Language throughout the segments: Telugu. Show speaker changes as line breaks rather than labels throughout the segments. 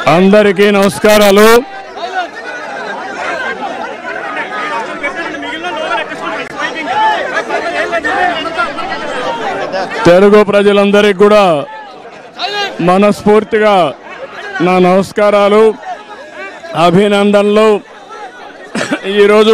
అందరికీ నమస్కారాలు తెలుగు ప్రజలందరికీ కూడా మనస్ఫూర్తిగా నా నమస్కారాలు అభినందనలు ఈరోజు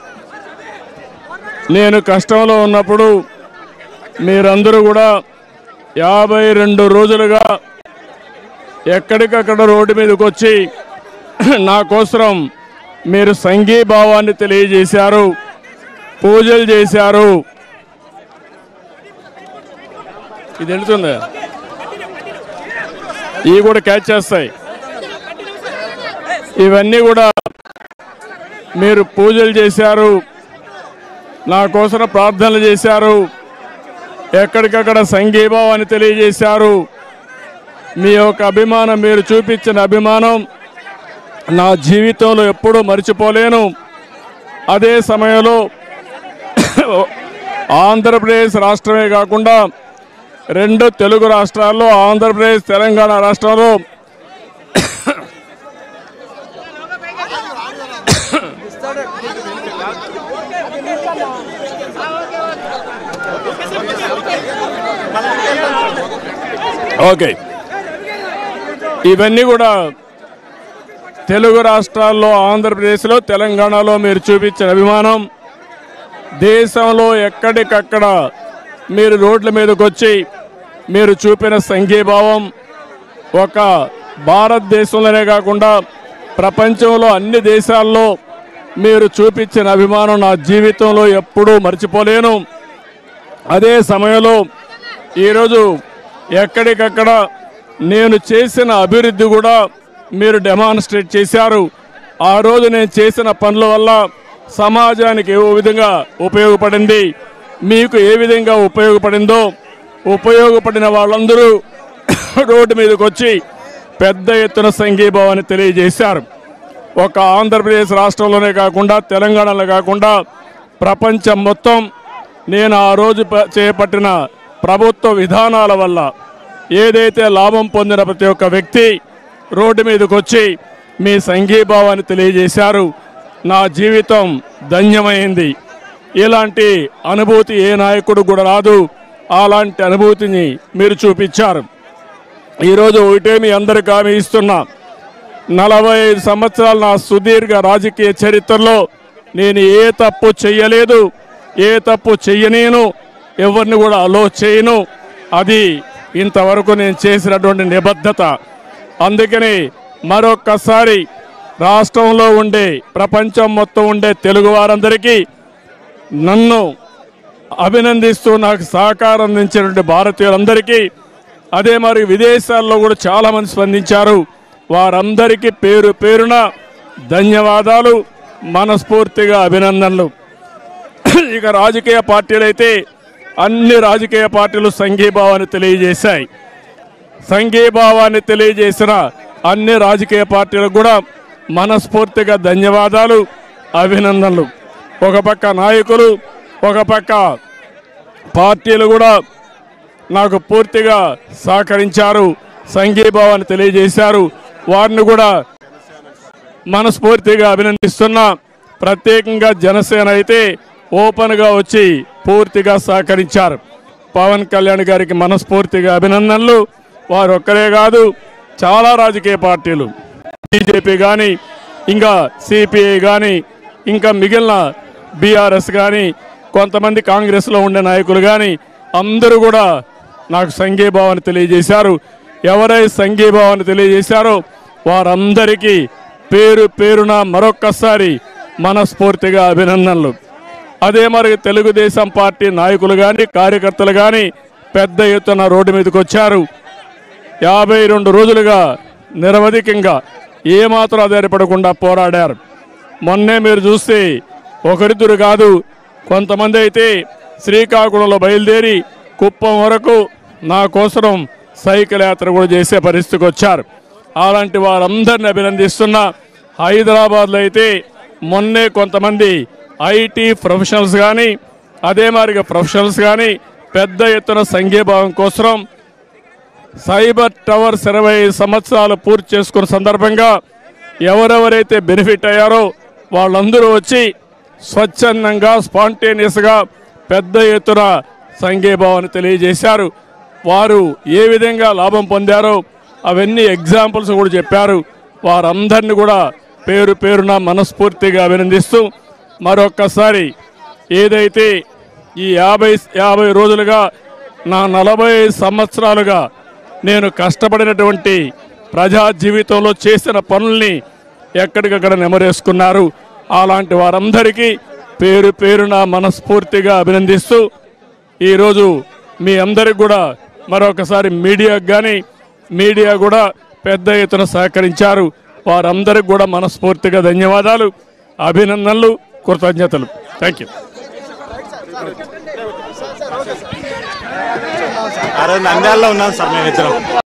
నేను కష్టంలో ఉన్నప్పుడు మీరందరూ కూడా యాభై రెండు రోజులుగా ఎక్కడికక్కడ రోడ్డు మీదకి వచ్చి నా కోసం మీరు సంఘీభావాన్ని తెలియజేశారు పూజలు చేశారు ఇది వెళుతుందా ఇవి కూడా క్యాచ్ చేస్తాయి ఇవన్నీ కూడా మీరు పూజలు చేశారు నా కోసం ప్రార్థనలు చేశారు ఎక్కడికక్కడ సంఘీభావాన్ని తెలియజేశారు మీ యొక్క అభిమానం మీరు చూపించిన అభిమానం నా జీవితంలో ఎప్పుడూ మర్చిపోలేను అదే సమయంలో ఆంధ్రప్రదేశ్ రాష్ట్రమే కాకుండా రెండు తెలుగు రాష్ట్రాల్లో ఆంధ్రప్రదేశ్ తెలంగాణ రాష్ట్రంలో ఓకే ఇవన్నీ కూడా తెలుగు రాష్ట్రాల్లో ఆంధ్రప్రదేశ్లో తెలంగాణలో మీరు చూపించిన అభిమానం దేశంలో ఎక్కడికక్కడ మీరు రోడ్ల మీదకి వచ్చి మీరు చూపిన సంఘీభావం ఒక భారతదేశంలోనే కాకుండా ప్రపంచంలో అన్ని దేశాల్లో మీరు చూపించిన అభిమానం నా జీవితంలో ఎప్పుడూ మర్చిపోలేను అదే సమయంలో ఈరోజు ఎక్కడికక్కడ నేను చేసిన అభివృద్ధి కూడా మీరు డెమాన్స్ట్రేట్ చేశారు ఆ రోజు నేను చేసిన పనుల వల్ల సమాజానికి ఏ విధంగా ఉపయోగపడింది మీకు ఏ విధంగా ఉపయోగపడిందో ఉపయోగపడిన వాళ్ళందరూ రోడ్డు మీదకి వచ్చి పెద్ద ఎత్తున సంఘీభావాన్ని తెలియజేశారు ఒక ఆంధ్రప్రదేశ్ రాష్ట్రంలోనే కాకుండా తెలంగాణలో కాకుండా ప్రపంచం మొత్తం నేను ఆ రోజు ప- చేపట్టిన ప్రభుత్వ విధానాల వల్ల ఏదైతే లాభం పొందిన ప్రతి ఒక్క వ్యక్తి రోడ్డు మీదకి వచ్చి మీ సంఘీభావాన్ని తెలియజేశారు నా జీవితం ధన్యమైంది ఇలాంటి అనుభూతి ఏ నాయకుడు కూడా రాదు అలాంటి అనుభూతిని మీరు చూపించారు ఈరోజు ఒకటే మీ అందరికి హామీ ఇస్తున్నా నలభై ఐదు సంవత్సరాల నా సుదీర్ఘ రాజకీయ చరిత్రలో నేను ఏ తప్పు చెయ్యలేదు ఏ తప్పు చెయ్యనేను ఎవరిని కూడా అలో చేయను అది ఇంతవరకు నేను చేసినటువంటి నిబద్ధత అందుకని మరొక్కసారి రాష్ట్రంలో ఉండే ప్రపంచం మొత్తం ఉండే తెలుగు వారందరికీ నన్ను అభినందిస్తూ నాకు సహకారం అందించినటువంటి భారతీయులందరికీ అదే మరి విదేశాల్లో కూడా చాలా మంది స్పందించారు వారందరికీ పేరు పేరున ధన్యవాదాలు మనస్ఫూర్తిగా అభినందనలు ఇక రాజకీయ పార్టీలైతే అన్ని రాజకీయ పార్టీలు సంఘీభావాన్ని తెలియజేశాయి సంఘీభావాన్ని తెలియజేసిన అన్ని రాజకీయ పార్టీలకు కూడా మనస్ఫూర్తిగా ధన్యవాదాలు అభినందనలు ఒక పక్క నాయకులు ఒక పక్క పార్టీలు కూడా నాకు పూర్తిగా సహకరించారు సంఘీభావాన్ని తెలియజేశారు వారిని కూడా మనస్ఫూర్తిగా అభినందిస్తున్నా ప్రత్యేకంగా జనసేన అయితే ఓపెన్గా వచ్చి పూర్తిగా సహకరించారు పవన్ కళ్యాణ్ గారికి మనస్ఫూర్తిగా అభినందనలు వారు ఒక్కరే కాదు చాలా రాజకీయ పార్టీలు బీజేపీ కానీ ఇంకా సిపిఐ కానీ ఇంకా మిగిలిన బీఆర్ఎస్ కానీ కొంతమంది కాంగ్రెస్లో ఉండే నాయకులు కానీ అందరూ కూడా నాకు సంఘీభావాన్ని తెలియజేశారు ఎవరై సంఘీభావాన్ని తెలియజేశారో వారందరికీ పేరు పేరున మరొక్కసారి మనస్ఫూర్తిగా అభినందనలు అదే మరి తెలుగుదేశం పార్టీ నాయకులు కానీ కార్యకర్తలు కానీ పెద్ద ఎత్తున రోడ్డు మీదకి వచ్చారు యాభై రెండు రోజులుగా నిరవధికంగా ఏమాత్రం ఆధారపడకుండా పోరాడారు మొన్నే మీరు చూస్తే ఒకరిద్దరు కాదు కొంతమంది అయితే శ్రీకాకుళంలో బయలుదేరి కుప్పం వరకు నా కోసం సైకిల్ యాత్ర కూడా చేసే పరిస్థితికి వచ్చారు అలాంటి వారందరిని అభినందిస్తున్నా హైదరాబాద్లో అయితే మొన్నే కొంతమంది ఐటీ ప్రొఫెషనల్స్ కానీ అదే మాదిరిగా ప్రొఫెషనల్స్ కానీ పెద్ద ఎత్తున సంఘీభావం కోసం సైబర్ టవర్స్ ఇరవై ఐదు సంవత్సరాలు పూర్తి చేసుకున్న సందర్భంగా ఎవరెవరైతే బెనిఫిట్ అయ్యారో వాళ్ళందరూ వచ్చి స్వచ్ఛందంగా స్పాంటేనియస్గా పెద్ద ఎత్తున సంఘీభావాన్ని తెలియజేశారు వారు ఏ విధంగా లాభం పొందారో అవన్నీ ఎగ్జాంపుల్స్ కూడా చెప్పారు వారందరిని కూడా పేరు పేరున మనస్ఫూర్తిగా అభినందిస్తూ మరొక్కసారి ఏదైతే ఈ యాభై యాభై రోజులుగా నా నలభై సంవత్సరాలుగా నేను కష్టపడినటువంటి ప్రజా జీవితంలో చేసిన పనుల్ని ఎక్కడికక్కడ నెమరేసుకున్నారు అలాంటి వారందరికీ పేరు పేరున మనస్ఫూర్తిగా అభినందిస్తూ ఈరోజు మీ అందరికి కూడా మరొకసారి మీడియాకు కానీ మీడియా కూడా పెద్ద ఎత్తున సహకరించారు వారందరికి కూడా మనస్ఫూర్తిగా ధన్యవాదాలు అభినందనలు కృతజ్ఞతలు థ్యాంక్ యూ
ఆ రోజు నంద్యాలలో ఉన్నాం సార్ మేము ఇద్దరం